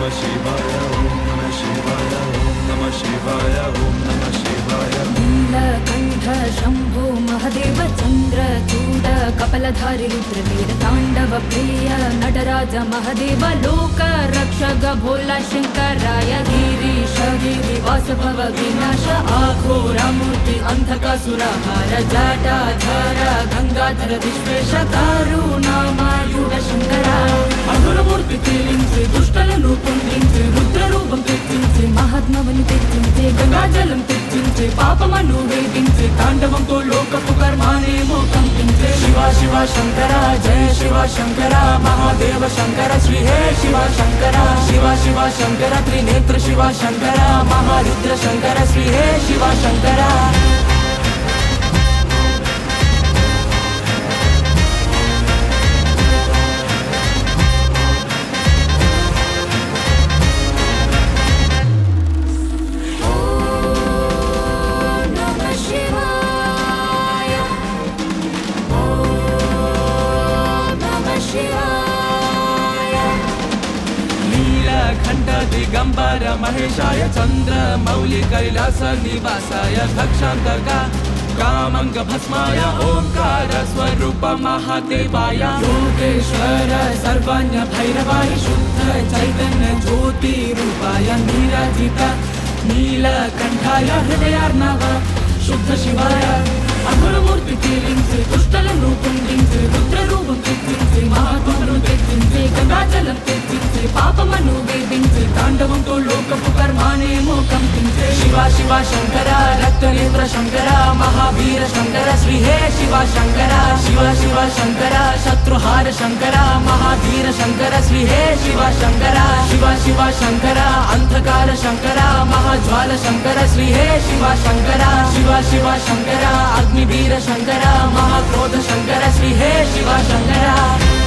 శివాయ ఓం నమ శివాయ ఓం నమ శివాయ ఓం నమ శివాయ నీలకంఠ శంభో మహదేవ చంద్ర చూడ కపలధారి రుద్రవీర తాండవ ప్రియ నటరాజ మహదేవ లోక రక్షక భోల శంకరాయ గిరీశ గిరి వాసభవ వినాశ ఆఘోరమూర్తి అంధకాసురహార జటాధర గంగాధర విశ్వేశ కరుణామయుడ శంకర అసురమూర్తి తేలించి దుష్టలను పొందించి రుద్ర రూపం తెచ్చించి మహాత్మవని తెచ్చించి గంగాజలం తెచ్చించి పాపమను వేధించి తాండవంతో లోకపు కర్మానేమో కంపించే శివ శివ శంకర జయ శివ శంకర మహాదేవ శంకర శ్రీ హే శివ శంకర శివ శివ శంకర త్రినేత్ర శివ శంకర మహారుద్ర శంకర శ్రీ హే శివ శంకర నీలకంఠ దిగంబర మహేశాయ చంద్ర మౌలి కైలాస నివాసాయ దక్షాంతక కామంగ భస్మాయ ఓంకార స్వరూప మహాదేవాయ योगेश्वर सर्वज्ञ भैरवाय शुद्ध चैतन्य ज्योति रूपाय नीराजित नीलकण्ठाय हृदयार्णव శుద్ధ శివాయ అఘురమూర్తి తేలించి దుష్టలను పొందించి రుద్ర రూపం తెచ్చించి మహాత్మను తెచ్చించి గంగాజలం తెచ్చించి పాపమను వేధించి తాండవంతో లోకపు కర్మానేమో కంపించే శివ శివ శంకర రక్తనేత్ర శంకర మహావీర శంకర శ్రీ హే శివ శంకర శివ శివ శంకర శత్రుహార శంకర మహాధీర శంకర శ్రీ హే శివ శంకర శివ శివ శంకర అంధకార శంకర మహాజ్వాల శంకర శ్రీ హే శివ శంకర శివ శివ శంకర అగ్నివీర శంకర మహాక్రోధ శంకర శ్రీ హే శివ శంకర